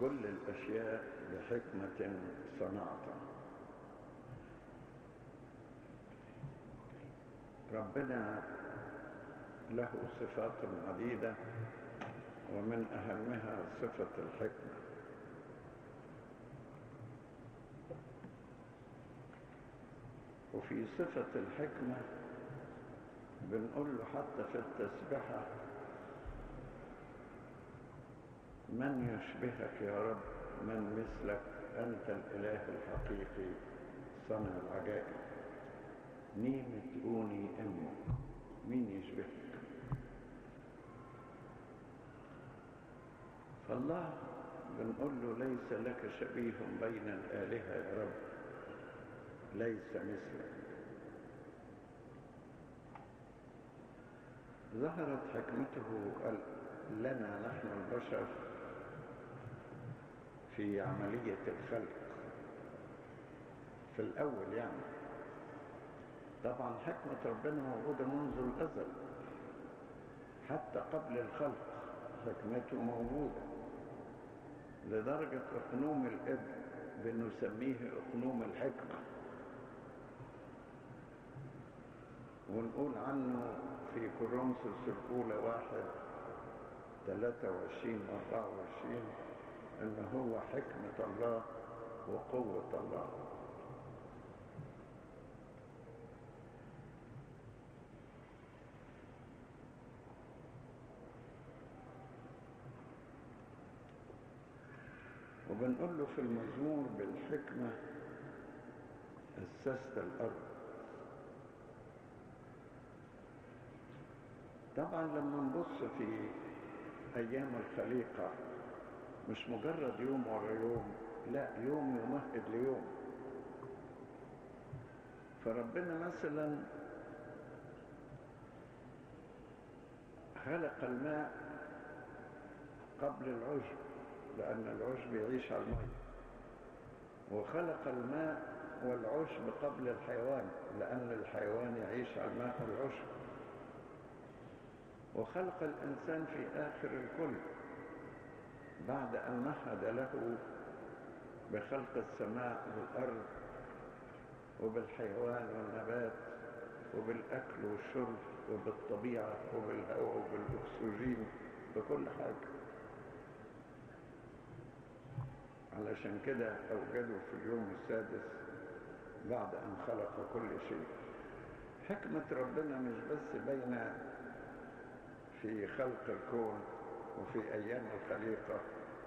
كل الأشياء بحكمة صنعتها ربنا له صفات عديدة ومن أهمها صفة الحكمة وفي صفة الحكمة بنقول له حتى في التسبحة من يشبهك يا رب من مثلك أنت الإله الحقيقي صنع العجائب نيمة أوني أمك مين يشبهك فالله بنقول له ليس لك شبيه بين الآلهة يا رب ليس مثلك ظهرت حكمته لنا نحن البشر في عملية الخلق في الأول يعني طبعا حكمة ربنا موجودة منذ الأزل حتى قبل الخلق حكمته موجودة لدرجة أقنوم الإبن بنسميه أقنوم الحكمة ونقول عنه في كورنثوس الأولى واحد 23 24 إن هو حكمة الله وقوة الله وبنقول له في المزمور بالحكمة أسست الأرض طبعا لما نبص في أيام الخليقة مش مجرد يوم ورا يوم لا يوم يمهد ليوم فربنا مثلا خلق الماء قبل العشب لأن العشب يعيش على الماء وخلق الماء والعشب قبل الحيوان لأن الحيوان يعيش على الماء والعشب وخلق الإنسان في آخر الكل بعد أن مهد له بخلق السماء والأرض وبالحيوان والنبات وبالأكل والشرب وبالطبيعة وبالهواء وبالأكسجين بكل حاجة علشان كده أوجده في اليوم السادس بعد أن خلق كل شيء حكمة ربنا مش بس بين في خلق الكون وفي أيام الخليقة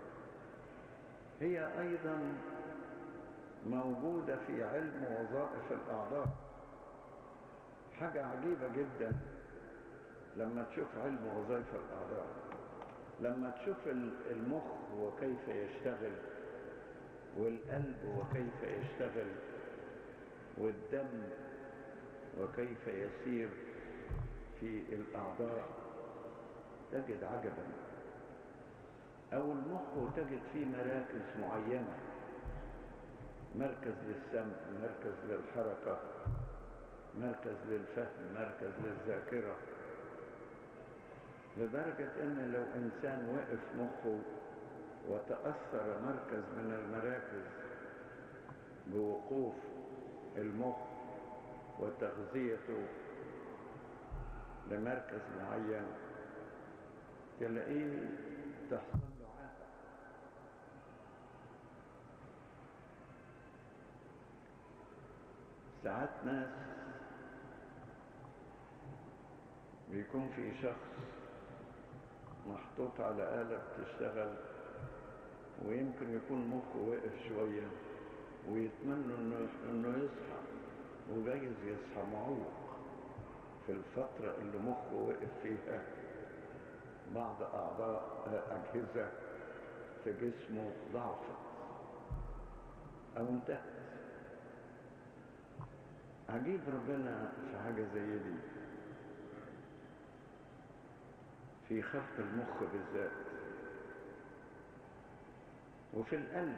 هي أيضا موجودة في علم وظائف الأعضاء حاجة عجيبة جدا لما تشوف علم وظائف الأعضاء لما تشوف المخ وكيف يشتغل والقلب وكيف يشتغل والدم وكيف يسير في الأعضاء تجد عجبا أو المخ تجد فيه مراكز معينة مركز للسمع مركز للحركة مركز للفهم مركز للذاكرة لدرجة ان لو انسان وقف مخه وتأثر مركز من المراكز بوقوف المخ وتغذيته لمركز معين تلاقيه تحصل له عافية ساعات ناس بيكون في شخص محطوط على آلة بتشتغل ويمكن يكون مخه وقف شوية ويتمنوا انه, إنه يصحى وجايز يصحى معوق في الفترة اللي مخه وقف فيها بعض أعضاء أجهزة في جسمه ضعفت أو انتهت عجيب ربنا في حاجة زي دي في خلق المخ بالذات وفي القلب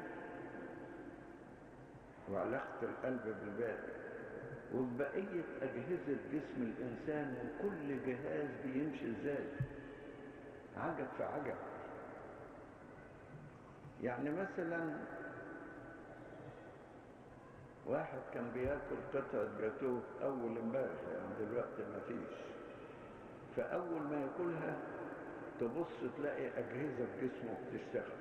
وعلاقة القلب بالبال وبقية أجهزة جسم الإنسان وكل جهاز بيمشي إزاي عجب في عجب يعني مثلا واحد كان بياكل قطعة جاتوه أول امبارح يعني دلوقتي ما فيش فأول ما ياكلها تبص تلاقي أجهزة في جسمه بتشتغل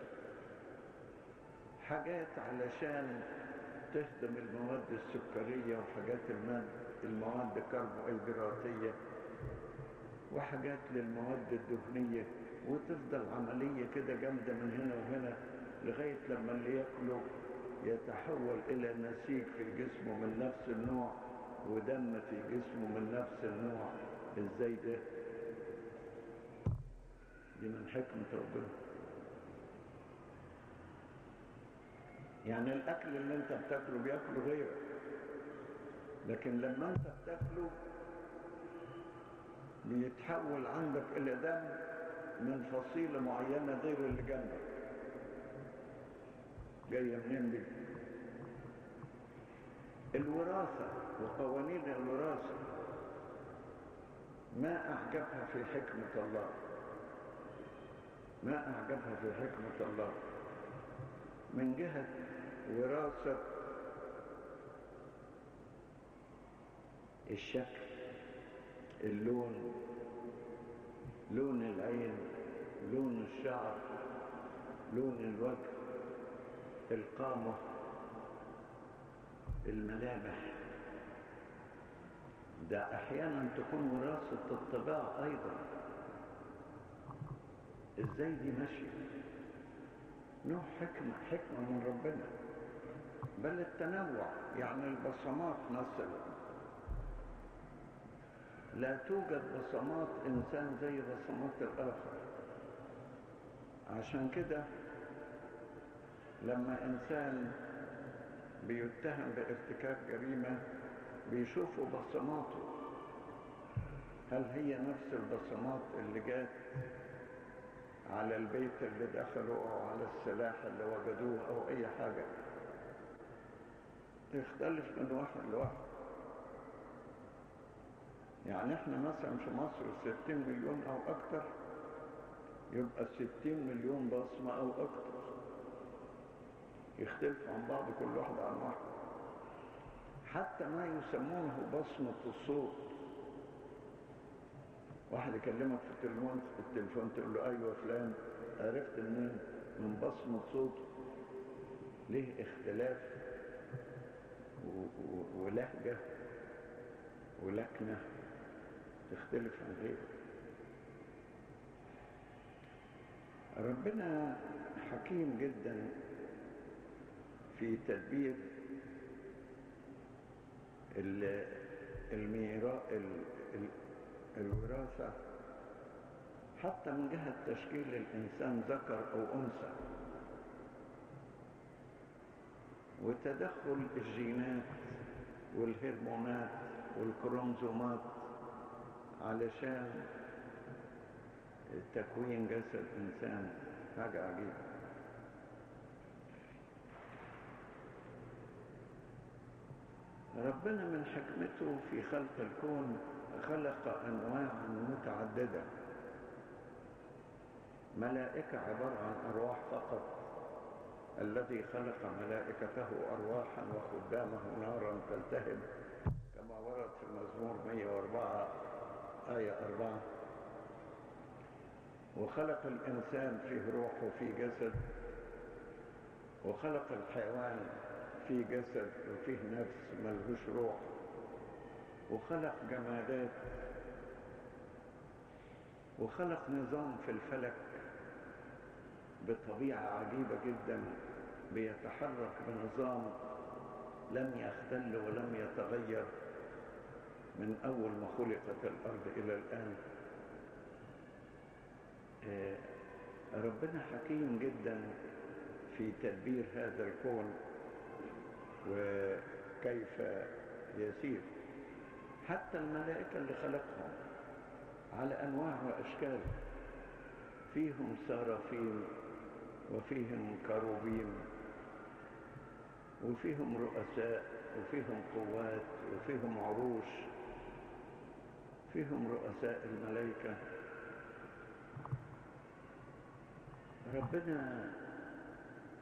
حاجات علشان تهضم المواد السكرية وحاجات الماد المواد الكربوهيدراتية وحاجات للمواد الدهنية وتفضل عملية كده جامدة من هنا وهنا لغاية لما اللي ياكله يتحول إلى نسيج في جسمه من نفس النوع ودم في جسمه من نفس النوع ازاي ده دي من حكمة ربنا يعني الأكل اللي أنت بتاكله بياكله غيرك لكن لما أنت بتاكله بيتحول عندك إلى دم من فصيلة معينة غير اللي جنبك جاية منين دي الوراثة وقوانين الوراثة ما أعجبها في حكمة الله ما أعجبها في حكمة الله من جهة وراثة الشكل اللون لون العين لون الشعر لون الوجه القامة الملامح ده أحيانا تكون وراثة الطباع أيضا إزاي دي ماشية نوع حكمة حكمة من ربنا بل التنوع يعني البصمات مثلا لا توجد بصمات إنسان زي بصمات الآخر عشان كده لما إنسان بيتهم بارتكاب جريمة بيشوفوا بصماته هل هي نفس البصمات اللي جات على البيت اللي دخلوا أو على السلاح اللي وجدوه أو أي حاجة تختلف من واحد لواحد يعني احنا مثلا في مصر 60 مليون او اكتر يبقى 60 مليون بصمة او اكتر يختلفوا عن بعض كل واحد عن واحد حتى ما يسمونه بصمة الصوت واحد يكلمك في التليفون في التليفون تقول له ايوه فلان عرفت منين من بصمة صوته ليه اختلاف ولهجة ولكنة تختلف عن غيره ربنا حكيم جدا في تدبير الميراء الوراثة حتى من جهة تشكيل الإنسان ذكر أو أنثى وتدخل الجينات والهرمونات والكروموزومات علشان تكوين جسد إنسان حاجة عجيبة ربنا من حكمته في خلق الكون خلق أنواعا متعددة ملائكة عبارة عن أرواح فقط الذي خلق ملائكته أرواحا وخدامه نارا تلتهب كما ورد في المزمور 104 آية 4 وخلق الإنسان فيه روح وفيه جسد وخلق الحيوان فيه جسد وفيه نفس ملهوش روح وخلق جمادات وخلق نظام في الفلك بطبيعة عجيبة جدا بيتحرك بنظام لم يختل ولم يتغير من أول ما خلقت الأرض إلى الآن ربنا حكيم جدا في تدبير هذا الكون وكيف يسير حتى الملائكة اللي خلقهم على أنواع وأشكال فيهم سرافيم وفيهم كروبيم وفيهم رؤساء وفيهم قوات وفيهم عروش فيهم رؤساء الملائكة ربنا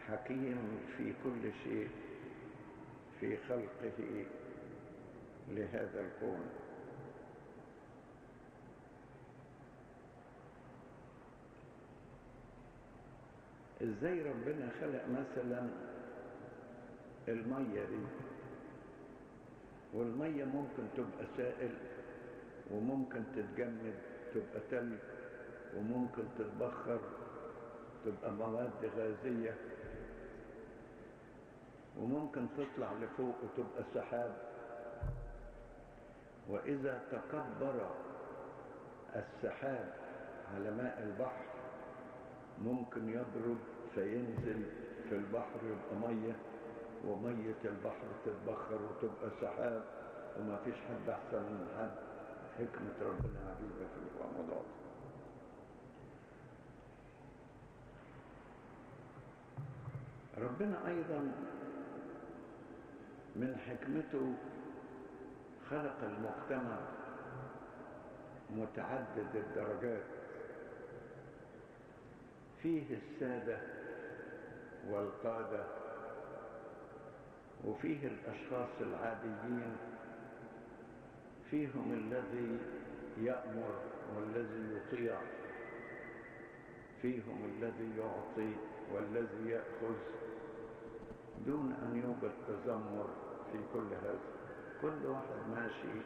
حكيم في كل شيء في خلقه لهذا الكون ازاي ربنا خلق مثلا المية دي والمية ممكن تبقى سائل وممكن تتجمد تبقى تلج وممكن تتبخر تبقى مواد غازية وممكن تطلع لفوق وتبقى سحاب وإذا تكبر السحاب على ماء البحر ممكن يبرد فينزل في البحر يبقى مية ومية البحر تتبخر وتبقى سحاب وما فيش حد أحسن من حد حكمة ربنا عجيبة في الموضوع ده ربنا أيضا من حكمته خلق المجتمع متعدد الدرجات فيه السادة والقادة وفيه الأشخاص العاديين فيهم الذي يأمر والذي يطيع فيهم الذي يعطي والذي يأخذ دون أن يوجد تذمر في كل هذا كل واحد ماشي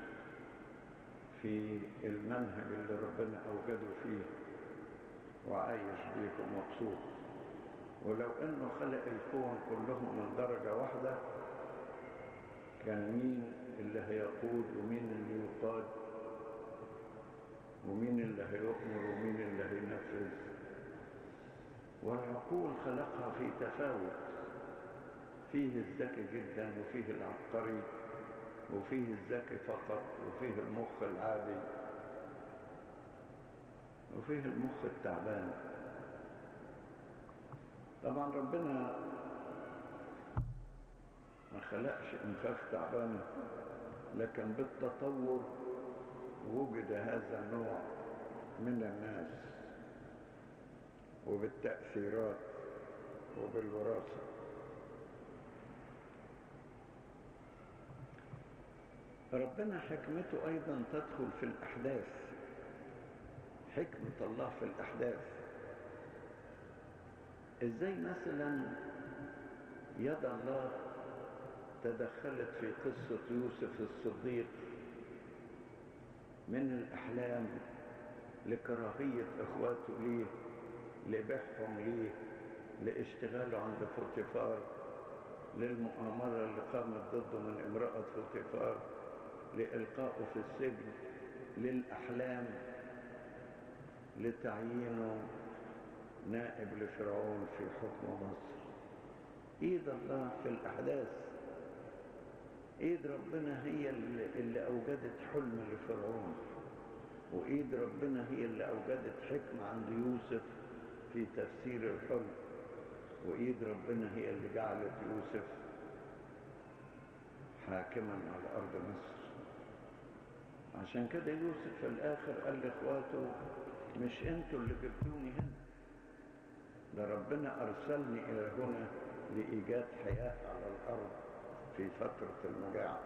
في المنهج اللي ربنا أوجده فيه وعايش بيه ومبسوط ولو انه خلق الكون كلهم من درجة واحدة كان مين اللي هيقود ومين اللي يقاد ومين اللي هيؤمر ومين اللي هينفذ والعقول خلقها في تفاوت فيه الذكي جدا وفيه العبقري وفيه الذكي فقط وفيه المخ العادي وفيه المخ التعبان طبعا ربنا ما خلقش انفاخ تعبانة لكن بالتطور وجد هذا النوع من الناس وبالتأثيرات وبالوراثة ربنا حكمته أيضا تدخل في الأحداث حكمة الله في الأحداث إزاي مثلا يد الله تدخلت في قصة يوسف الصديق من الأحلام لكراهية إخواته ليه لبيعهم ليه لاشتغاله عند فوتيفار للمؤامرة اللي قامت ضده من امرأة فوتيفار لإلقائه في السجن للأحلام لتعيينه نائب لفرعون في حكم مصر ايد الله في الاحداث ايد ربنا هي اللي, اللي اوجدت حلم لفرعون وايد ربنا هي اللي اوجدت حكمة عند يوسف في تفسير الحلم وايد ربنا هي اللي جعلت يوسف حاكما على ارض مصر عشان كده يوسف في الاخر قال لاخواته مش انتوا اللي جبتوني هنا ده ربنا أرسلني إلى هنا لإيجاد حياة على الأرض في فترة المجاعة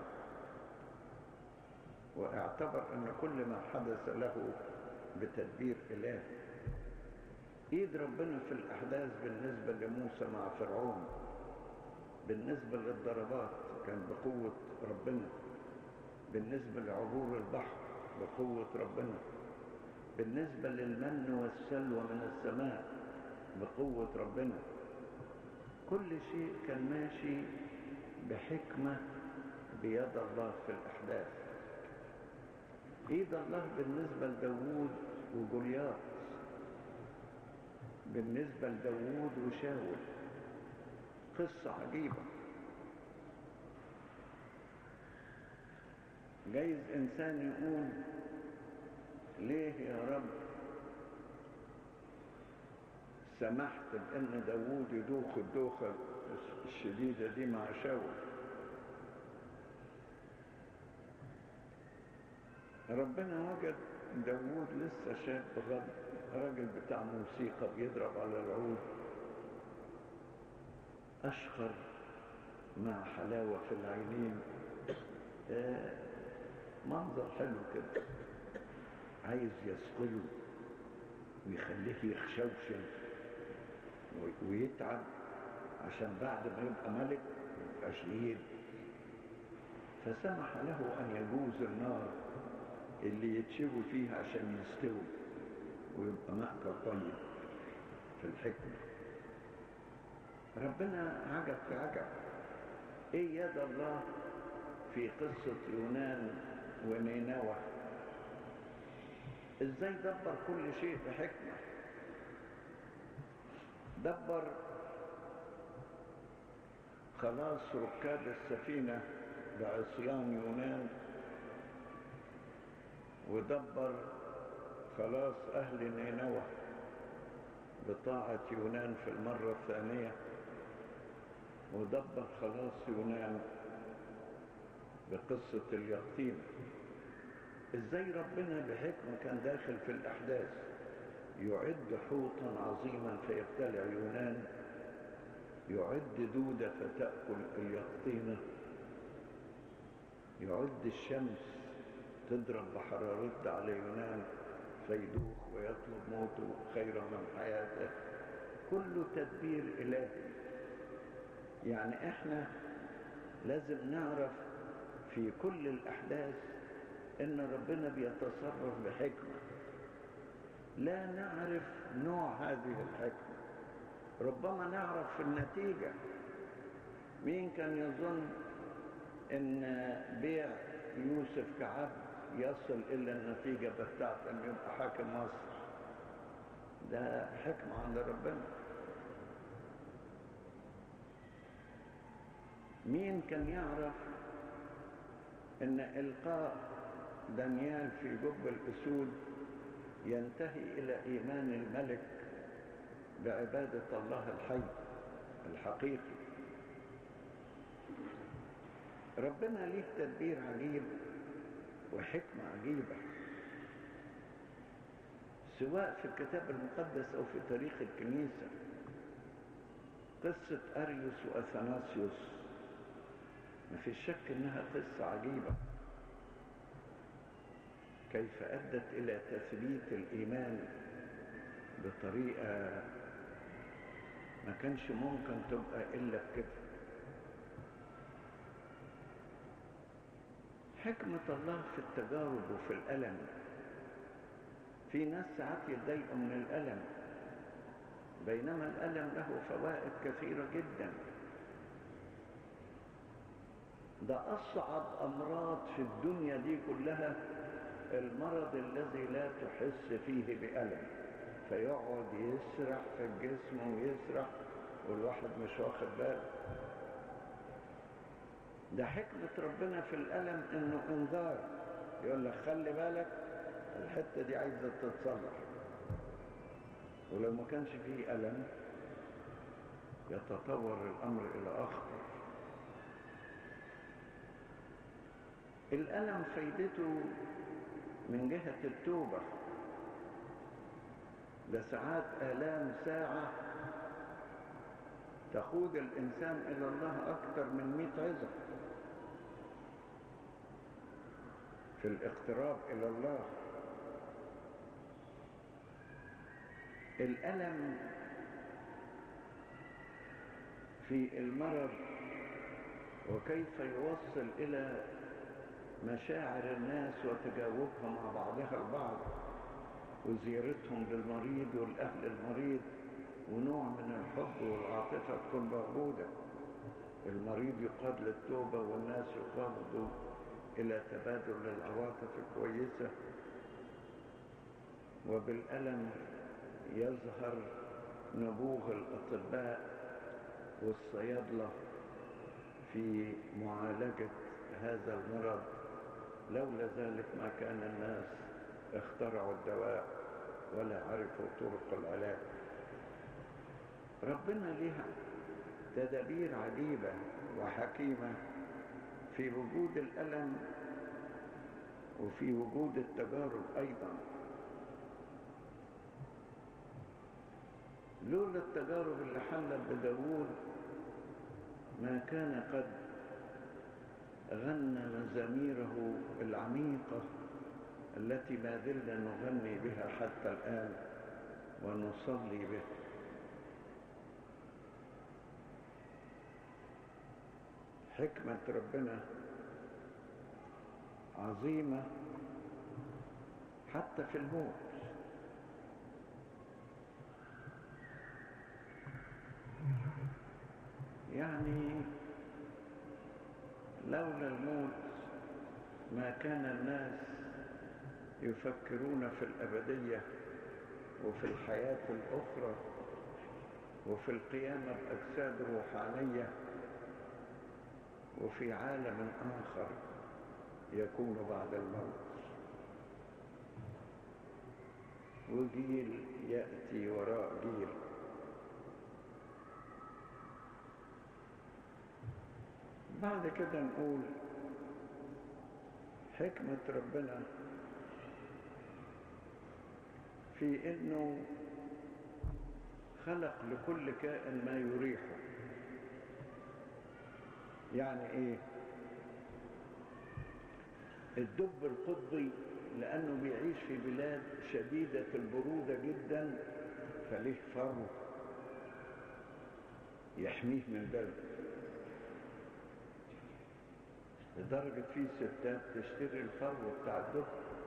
واعتبر أن كل ما حدث له بتدبير إله إيد ربنا في الأحداث بالنسبة لموسى مع فرعون بالنسبة للضربات كان بقوة ربنا بالنسبة لعبور البحر بقوة ربنا بالنسبة للمن والسلوى من السماء بقوة ربنا كل شيء كان ماشي بحكمة بيد الله في الأحداث إيد الله بالنسبة لداوود وجولياط بالنسبة لداوود وشاول قصة عجيبة جايز إنسان يقول ليه يا رب سمحت بأن داوود يدوخ الدوخة الشديدة دي مع شاول ربنا وجد داوود لسه شاب غد راجل بتاع موسيقى بيضرب على العود أشقر مع حلاوة في العينين آه منظر حلو كده عايز يسقله ويخليه يخشوشن ويتعب عشان بعد ما يبقى ملك يبقى شهيد فسمح له أن يجوز النار اللي يتشوي فيها عشان يستوي ويبقى مأكل طيب في الحكمة ربنا عجب في عجب ايه يد الله في قصة يونان ونينوى ازاي دبر كل شيء بحكمة دبر خلاص ركاب السفينة بعصيان يونان ودبر خلاص أهل نينوى بطاعة يونان في المرة الثانية ودبر خلاص يونان بقصة اليقطين ازاي ربنا بحكمة كان داخل في الأحداث يعد حوتا عظيما فيبتلع يونان يعد دودة فتأكل اليقطينة يعد الشمس تضرب بحرارتها على يونان فيدوخ ويطلب موته خيرا من حياته كله تدبير إلهي يعني احنا لازم نعرف في كل الأحداث إن ربنا بيتصرف بحكمة لا نعرف نوع هذه الحكمة ربما نعرف في النتيجة مين كان يظن إن بيع يوسف كعبد يصل إلى النتيجة بتاعت أن يبقى حاكم مصر ده حكمة عند ربنا مين كان يعرف ان القاء دانيال في جب الاسود ينتهي الى ايمان الملك بعبادة الله الحي الحقيقي ربنا ليه تدبير عجيب وحكمة عجيبة سواء في الكتاب المقدس او في تاريخ الكنيسة قصة أريوس وأثناسيوس ما في شك انها قصة عجيبة كيف ادت الى تثبيت الايمان بطريقة ما كانش ممكن تبقى الا بكده حكمة الله في التجارب وفي الألم في ناس ساعات يتضايقوا من الألم بينما الألم له فوائد كثيرة جداً ده أصعب أمراض في الدنيا دي كلها المرض الذي لا تحس فيه بألم فيقعد يسرح في الجسم ويسرح والواحد مش واخد باله ده حكمة ربنا في الألم إنه إنذار يقول لك خلي بالك الحتة دي عايزة تتصلح ولو ما كانش فيه ألم يتطور الأمر إلى أخطر الألم فايدته من جهة التوبة ده ساعات آلام ساعة تقود الإنسان إلى الله أكثر من مئة عزة في الاقتراب إلى الله الألم في المرض وكيف يوصل إلى مشاعر الناس وتجاوبها مع بعضها البعض وزيارتهم للمريض والأهل المريض ونوع من الحب والعاطفة تكون موجودة المريض يقاد للتوبة والناس يقادوا إلى تبادل العواطف الكويسة وبالألم يظهر نبوغ الأطباء والصيادلة في معالجة هذا المرض لولا ذلك ما كان الناس اخترعوا الدواء ولا عرفوا طرق العلاج ربنا لها تدابير عجيبة وحكيمة في وجود الألم وفي وجود التجارب أيضا لولا التجارب اللي حلت بداوود ما كان قد غنى مزاميره العميقة التي ما زلنا نغني بها حتى الآن ونصلي بها حكمة ربنا عظيمة حتى في الموت يعني لولا الموت ما كان الناس يفكرون في الأبدية وفي الحياة الأخرى وفي القيامة بأجساد روحانية وفي عالم آخر يكون بعد الموت وجيل يأتي وراء جيل بعد كده نقول حكمة ربنا في انه خلق لكل كائن ما يريحه يعني ايه الدب القطبي لانه بيعيش في بلاد شديدة البرودة جدا فليه فرو يحميه من برد لدرجة في ستات تشتري الفرو بتاع الدب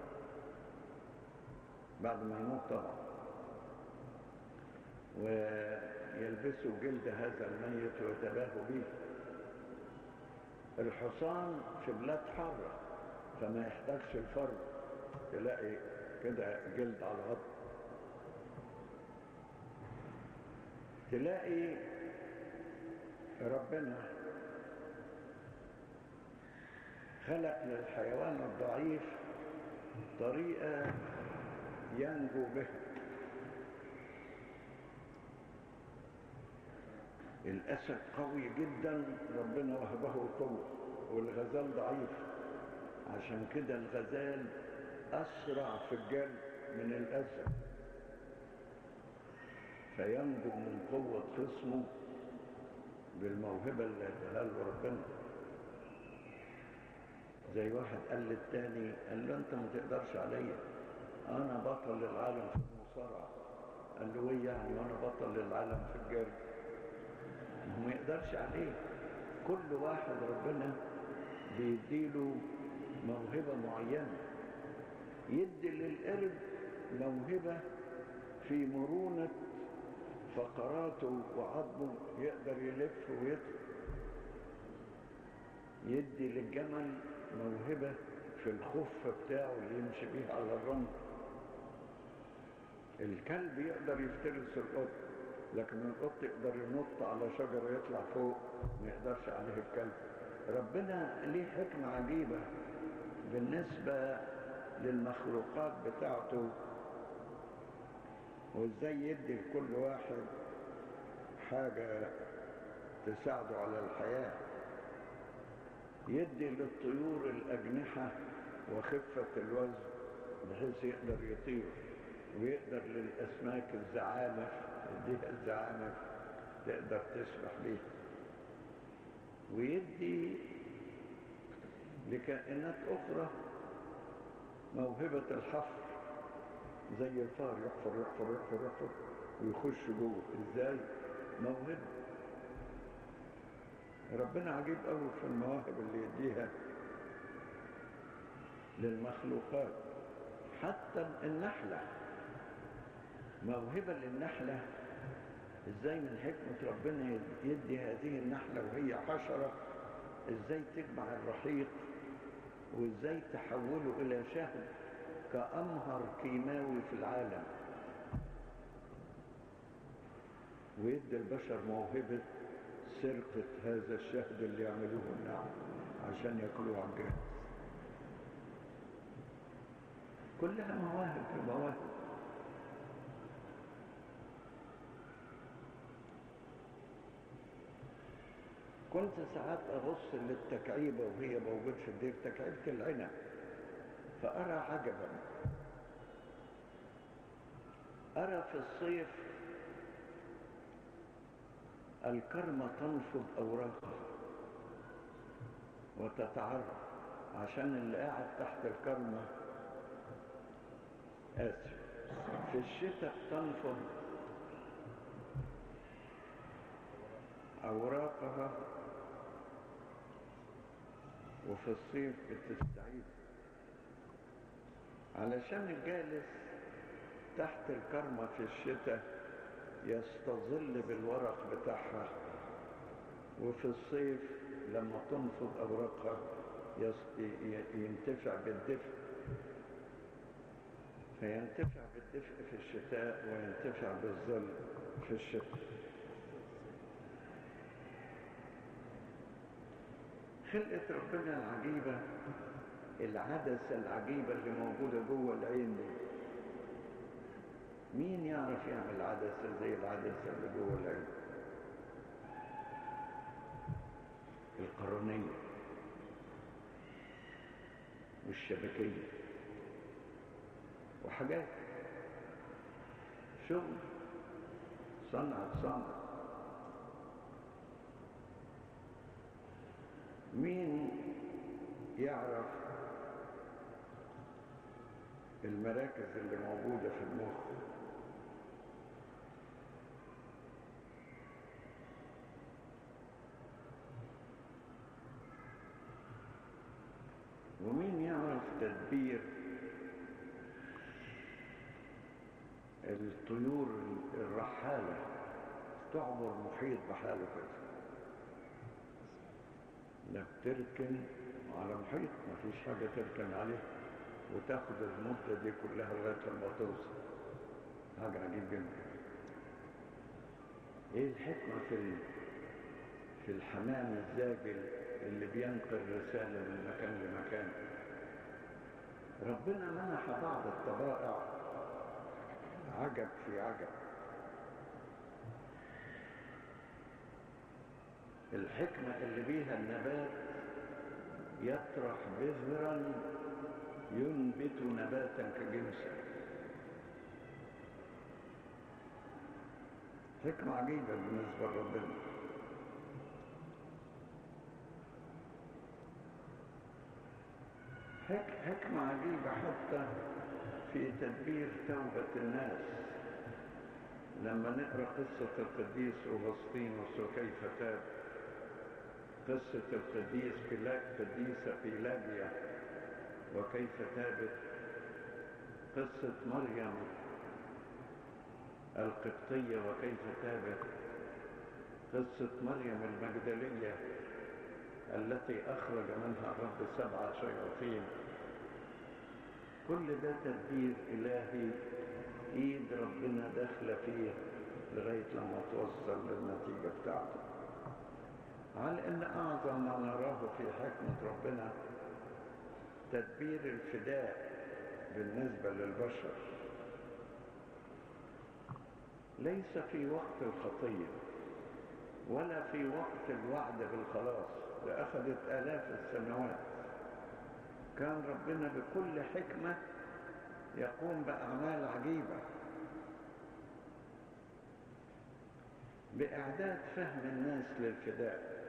بعد ما يموت طبعا ويلبسوا جلد هذا الميت ويتباهوا به الحصان في بلاد حارة فما يحتاجش الفرو تلاقي كده جلد على الغط تلاقي ربنا خلق للحيوان الضعيف طريقة ينجو بها الأسد قوي جدا ربنا وهبه القوة والغزال ضعيف عشان كده الغزال أسرع في الجري من الأسد فينجو من قوة خصمه بالموهبة اللي اداها له ربنا زي واحد قال للتاني قال له انت ما تقدرش عليا انا بطل للعالم في المصارعة قال له ايه يعني وانا بطل للعالم في الجري ما يقدرش عليه كل واحد ربنا بيديله موهبة معينة يدي للقرد موهبة في مرونة فقراته وعظمه يقدر يلف ويطلع يدي للجمل موهبة في الخف بتاعه اللي يمشي بيه على الرمل الكلب يقدر يفترس القط لكن القط يقدر ينط على شجرة يطلع فوق ما يقدرش عليه الكلب ربنا ليه حكمة عجيبة بالنسبة للمخلوقات بتاعته وازاي يدي لكل واحد حاجة تساعده على الحياة يدي للطيور الأجنحة وخفة الوزن بحيث يقدر يطير ويقدر للأسماك الزعانف يديها الزعانف تقدر تسبح بيها ويدي لكائنات أخرى موهبة الحفر زي الفار يحفر يحفر يحفر يحفر ويخش جوه ازاي موهبة ربنا عجيب قوي في المواهب اللي يديها للمخلوقات حتى النحلة موهبة للنحلة ازاي من حكمة ربنا يدي هذه النحلة وهي حشرة ازاي تجمع الرحيق وازاي تحوله الى شهد كأمهر كيماوي في العالم ويدي البشر موهبة سرقة هذا الشهد اللي يعملوه النعم عشان ياكلوه على الجهاز كلها مواهب في مواهب كنت ساعات أغص للتكعيبة وهي موجود في الدير تكعيبة العنب فأرى عجبا أرى في الصيف الكرمة تنفض أوراقها وتتعرف عشان اللي قاعد تحت الكرمة آسف في الشتاء تنفض أوراقها وفي الصيف بتستعيد علشان الجالس تحت الكرمة في الشتاء يستظل بالورق بتاعها وفي الصيف لما تنفض أوراقها ينتفع بالدفء فينتفع بالدفء في الشتاء وينتفع بالظل في الشتاء خلقة ربنا العجيبة العدسة العجيبة اللي موجودة جوه العين دي مين يعرف يعمل عدسة زي العدسة اللي جوه العين القرنية والشبكية وحاجات شغل صنعة صنعة مين يعرف المراكز اللي موجودة في المخ ومين يعرف تدبير الطيور الرحالة تعبر محيط بحاله كده لا بتركن على محيط ما فيش حاجة تركن عليه وتاخد المدة دي كلها لغاية لما توصل حاجة عجيب جدا ايه الحكمة في في الحمام الزاجل اللي بينقل رسالة من مكان لمكان ربنا منح بعض الطبائع عجب في عجب الحكمة اللي بيها النبات يطرح بذرا ينبت نباتا كجنسه حكمة عجيبة بالنسبة لربنا حك حكمة عجيبة حتى في تدبير توبة الناس لما نقرأ قصة القديس أغسطينوس وكيف تاب قصة القديس قديسة بيلاجيا وكيف تابت قصة مريم القبطية وكيف تابت قصة مريم المجدلية التي أخرج منها الرب سبعة شياطين كل ده تدبير إلهي إيد ربنا داخلة فيه لغاية لما توصل للنتيجة بتاعته على أن أعظم ما نراه في حكمة ربنا تدبير الفداء بالنسبة للبشر ليس في وقت الخطية ولا في وقت الوعد بالخلاص لأخذت آلاف السنوات كان ربنا بكل حكمة يقوم بأعمال عجيبة بإعداد فهم الناس للفداء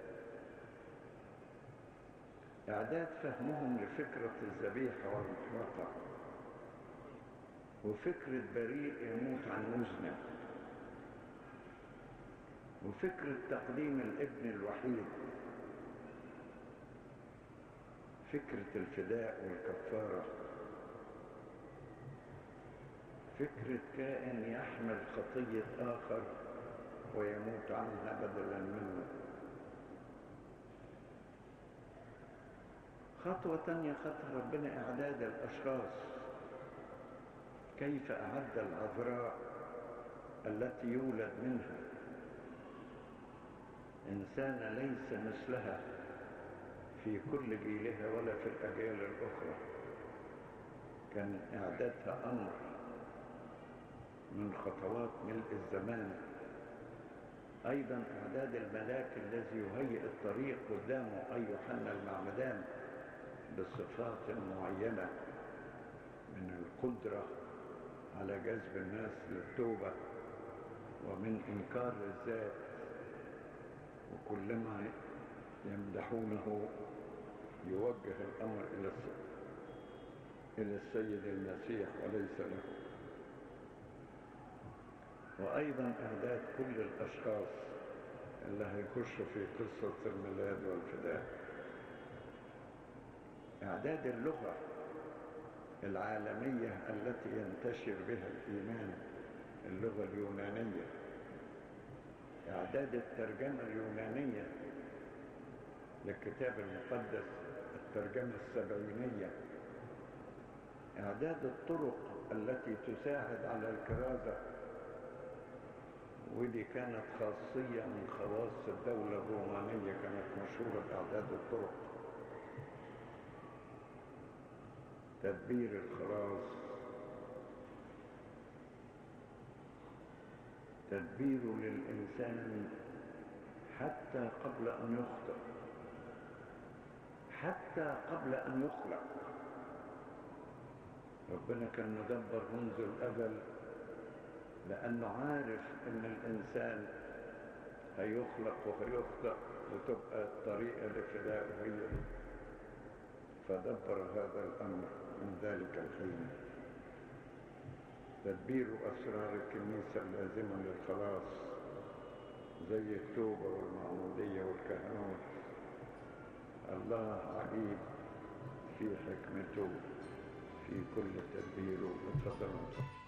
إعداد فهمهم لفكرة الذبيحة والمحرقة وفكرة بريء يموت عن مذنب وفكرة تقديم الابن الوحيد فكرة الفداء والكفارة فكرة كائن يحمل خطية آخر ويموت عنها بدلا منه خطوة تانية خطها ربنا إعداد الأشخاص كيف أعد العذراء التي يولد منها إنسانة ليس مثلها في كل جيلها ولا في الأجيال الأخرى كان إعدادها أمر من خطوات ملء الزمان أيضا إعداد الملاك الذي يهيئ الطريق قدامه أي يوحنا المعمدان بصفات معينة من القدرة على جذب الناس للتوبة ومن إنكار الذات وكلما يمدحونه يوجه الأمر إلى إلى السيد المسيح وليس له وأيضا إعداد كل الأشخاص اللي هيخشوا في قصة الميلاد والفداء إعداد اللغة العالمية التي ينتشر بها الإيمان اللغة اليونانية إعداد الترجمة اليونانية للكتاب المقدس الترجمة السبعينية إعداد الطرق التي تساعد على الكرازة ودي كانت خاصية من خواص الدولة الرومانية كانت مشهورة بإعداد الطرق تدبير الخراز تدبيره للإنسان حتى قبل أن يخطئ حتى قبل أن يخلق ربنا كان مدبر منذ الأزل لأنه عارف أن الإنسان هيخلق وهيخطئ وتبقى الطريقة لفدائه هي دي فدبر هذا الأمر من ذلك الحين تدبير أسرار الكنيسة اللازمة للخلاص زي التوبة والمعمودية والكهنوت الله عجيب في حكمته في كل تدبيره وتفضل